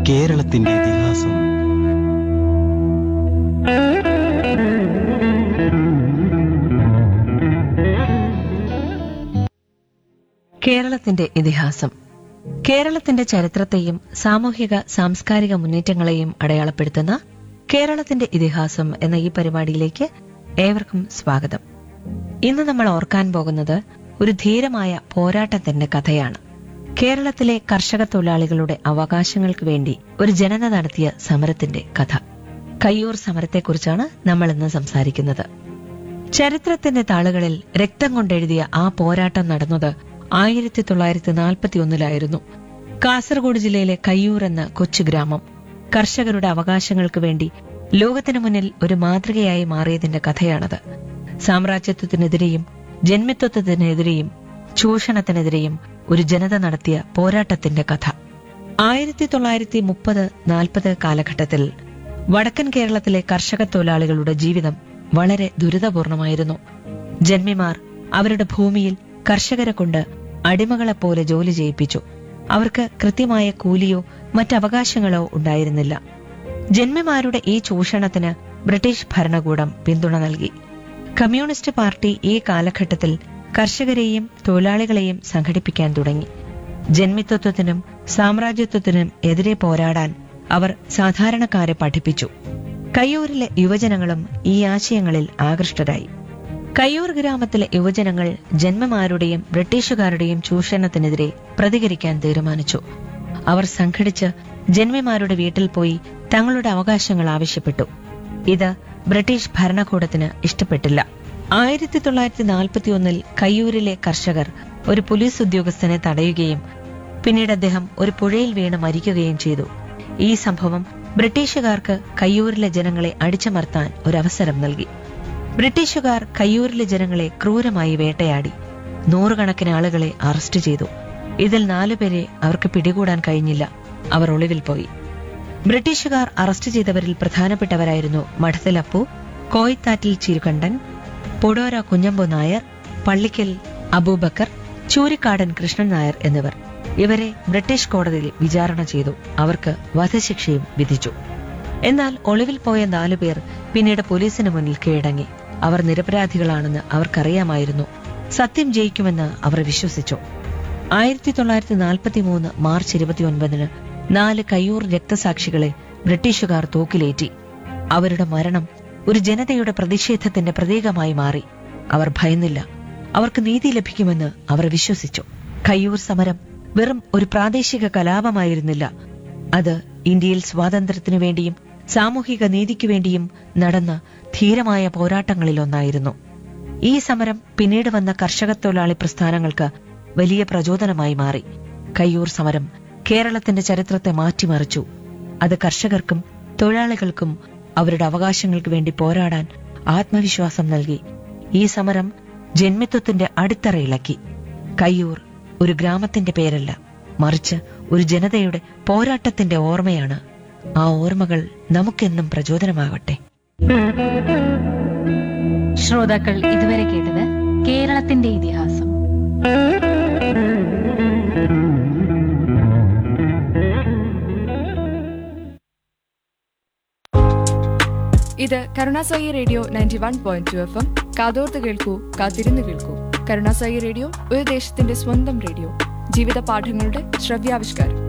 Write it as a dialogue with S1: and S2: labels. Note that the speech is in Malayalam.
S1: കേരളത്തിന്റെ ഇതിഹാസം
S2: കേരളത്തിന്റെ ഇതിഹാസം കേരളത്തിന്റെ ചരിത്രത്തെയും സാമൂഹിക സാംസ്കാരിക മുന്നേറ്റങ്ങളെയും അടയാളപ്പെടുത്തുന്ന കേരളത്തിന്റെ ഇതിഹാസം എന്ന ഈ പരിപാടിയിലേക്ക് ഏവർക്കും സ്വാഗതം ഇന്ന് നമ്മൾ ഓർക്കാൻ പോകുന്നത് ഒരു ധീരമായ പോരാട്ടത്തിന്റെ കഥയാണ് കേരളത്തിലെ കർഷക തൊഴിലാളികളുടെ അവകാശങ്ങൾക്ക് വേണ്ടി ഒരു ജനത നടത്തിയ സമരത്തിന്റെ കഥ കയ്യൂർ സമരത്തെക്കുറിച്ചാണ് നമ്മൾ ഇന്ന് സംസാരിക്കുന്നത് ചരിത്രത്തിന്റെ താളുകളിൽ രക്തം കൊണ്ടെഴുതിയ ആ പോരാട്ടം നടന്നത് ആയിരത്തി തൊള്ളായിരത്തി നാൽപ്പത്തി ഒന്നിലായിരുന്നു കാസർഗോഡ് ജില്ലയിലെ കയ്യൂർ എന്ന കൊച്ചു ഗ്രാമം കർഷകരുടെ അവകാശങ്ങൾക്ക് വേണ്ടി ലോകത്തിനു മുന്നിൽ ഒരു മാതൃകയായി മാറിയതിന്റെ കഥയാണത് സാമ്രാജ്യത്വത്തിനെതിരെയും ജന്മിത്വത്തിനെതിരെയും ചൂഷണത്തിനെതിരെയും ഒരു ജനത നടത്തിയ പോരാട്ടത്തിന്റെ കഥ ആയിരത്തി തൊള്ളായിരത്തി മുപ്പത് നാൽപ്പത് കാലഘട്ടത്തിൽ വടക്കൻ കേരളത്തിലെ കർഷക തൊഴിലാളികളുടെ ജീവിതം വളരെ ദുരിതപൂർണമായിരുന്നു ജന്മിമാർ അവരുടെ ഭൂമിയിൽ കർഷകരെ കൊണ്ട് അടിമകളെപ്പോലെ ജോലി ചെയ്യിപ്പിച്ചു അവർക്ക് കൃത്യമായ കൂലിയോ മറ്റവകാശങ്ങളോ ഉണ്ടായിരുന്നില്ല ജന്മിമാരുടെ ഈ ചൂഷണത്തിന് ബ്രിട്ടീഷ് ഭരണകൂടം പിന്തുണ നൽകി കമ്മ്യൂണിസ്റ്റ് പാർട്ടി ഈ കാലഘട്ടത്തിൽ കർഷകരെയും തൊഴിലാളികളെയും സംഘടിപ്പിക്കാൻ തുടങ്ങി ജന്മിത്വത്തിനും സാമ്രാജ്യത്വത്തിനും എതിരെ പോരാടാൻ അവർ സാധാരണക്കാരെ പഠിപ്പിച്ചു കയ്യൂരിലെ യുവജനങ്ങളും ഈ ആശയങ്ങളിൽ ആകൃഷ്ടരായി കയ്യൂർ ഗ്രാമത്തിലെ യുവജനങ്ങൾ ജന്മമാരുടെയും ബ്രിട്ടീഷുകാരുടെയും ചൂഷണത്തിനെതിരെ പ്രതികരിക്കാൻ തീരുമാനിച്ചു അവർ സംഘടിച്ച് ജന്മിമാരുടെ വീട്ടിൽ പോയി തങ്ങളുടെ അവകാശങ്ങൾ ആവശ്യപ്പെട്ടു ഇത് ബ്രിട്ടീഷ് ഭരണകൂടത്തിന് ഇഷ്ടപ്പെട്ടില്ല ആയിരത്തി തൊള്ളായിരത്തി നാൽപ്പത്തിയൊന്നിൽ കയ്യൂരിലെ കർഷകർ ഒരു പോലീസ് ഉദ്യോഗസ്ഥനെ തടയുകയും പിന്നീട് അദ്ദേഹം ഒരു പുഴയിൽ വീണ് മരിക്കുകയും ചെയ്തു ഈ സംഭവം ബ്രിട്ടീഷുകാർക്ക് കയ്യൂരിലെ ജനങ്ങളെ അടിച്ചമർത്താൻ ഒരു അവസരം നൽകി ബ്രിട്ടീഷുകാർ കയ്യൂരിലെ ജനങ്ങളെ ക്രൂരമായി വേട്ടയാടി നൂറുകണക്കിന് ആളുകളെ അറസ്റ്റ് ചെയ്തു ഇതിൽ നാലുപേരെ അവർക്ക് പിടികൂടാൻ കഴിഞ്ഞില്ല അവർ ഒളിവിൽ പോയി ബ്രിട്ടീഷുകാർ അറസ്റ്റ് ചെയ്തവരിൽ പ്രധാനപ്പെട്ടവരായിരുന്നു മഠത്തിലപ്പു കോയിത്താറ്റിൽ ചിരുകണ്ഠൻ പൊടോര കുഞ്ഞമ്പു നായർ പള്ളിക്കൽ അബൂബക്കർ ചൂരിക്കാടൻ കൃഷ്ണൻ നായർ എന്നിവർ ഇവരെ ബ്രിട്ടീഷ് കോടതിയിൽ വിചാരണ ചെയ്തു അവർക്ക് വധശിക്ഷയും വിധിച്ചു എന്നാൽ ഒളിവിൽ പോയ നാലുപേർ പിന്നീട് പോലീസിന് മുന്നിൽ കീഴടങ്ങി അവർ നിരപരാധികളാണെന്ന് അവർക്കറിയാമായിരുന്നു സത്യം ജയിക്കുമെന്ന് അവർ വിശ്വസിച്ചു ആയിരത്തി തൊള്ളായിരത്തി നാൽപ്പത്തി മൂന്ന് മാർച്ച് ഇരുപത്തിയൊൻപതിന് നാല് കയ്യൂർ രക്തസാക്ഷികളെ ബ്രിട്ടീഷുകാർ തൂക്കിലേറ്റി അവരുടെ മരണം ഒരു ജനതയുടെ പ്രതിഷേധത്തിന്റെ പ്രതീകമായി മാറി അവർ ഭയന്നില്ല അവർക്ക് നീതി ലഭിക്കുമെന്ന് അവർ വിശ്വസിച്ചു കയ്യൂർ സമരം വെറും ഒരു പ്രാദേശിക കലാപമായിരുന്നില്ല അത് ഇന്ത്യയിൽ സ്വാതന്ത്ര്യത്തിനു വേണ്ടിയും സാമൂഹിക നീതിക്കു വേണ്ടിയും നടന്ന ധീരമായ പോരാട്ടങ്ങളിലൊന്നായിരുന്നു ഈ സമരം പിന്നീട് വന്ന കർഷക തൊഴിലാളി പ്രസ്ഥാനങ്ങൾക്ക് വലിയ പ്രചോദനമായി മാറി കയ്യൂർ സമരം കേരളത്തിന്റെ ചരിത്രത്തെ മാറ്റിമറിച്ചു അത് കർഷകർക്കും തൊഴിലാളികൾക്കും അവരുടെ അവകാശങ്ങൾക്ക് വേണ്ടി പോരാടാൻ ആത്മവിശ്വാസം നൽകി ഈ സമരം ജന്മിത്വത്തിന്റെ അടിത്തറയിളക്കി കയ്യൂർ ഒരു ഗ്രാമത്തിന്റെ പേരല്ല മറിച്ച് ഒരു ജനതയുടെ പോരാട്ടത്തിന്റെ ഓർമ്മയാണ് ആ ഓർമ്മകൾ നമുക്കെന്നും പ്രചോദനമാകട്ടെ
S3: ശ്രോതാക്കൾ ഇതുവരെ കേട്ടത് കേരളത്തിന്റെ ഇതിഹാസം
S4: ഇത് കരുണാസായി radio ninety one point two F M കാതോർത്ത് കേൾക്കൂ കാത്തിരുന്ന് കേൾക്കൂ കരുണാസായി റേഡിയോ ഒരു ദേശത്തിന്റെ സ്വന്തം റേഡിയോ ജീവിത പാഠങ്ങളുടെ ശ്രവ്യാവിഷ്കാരം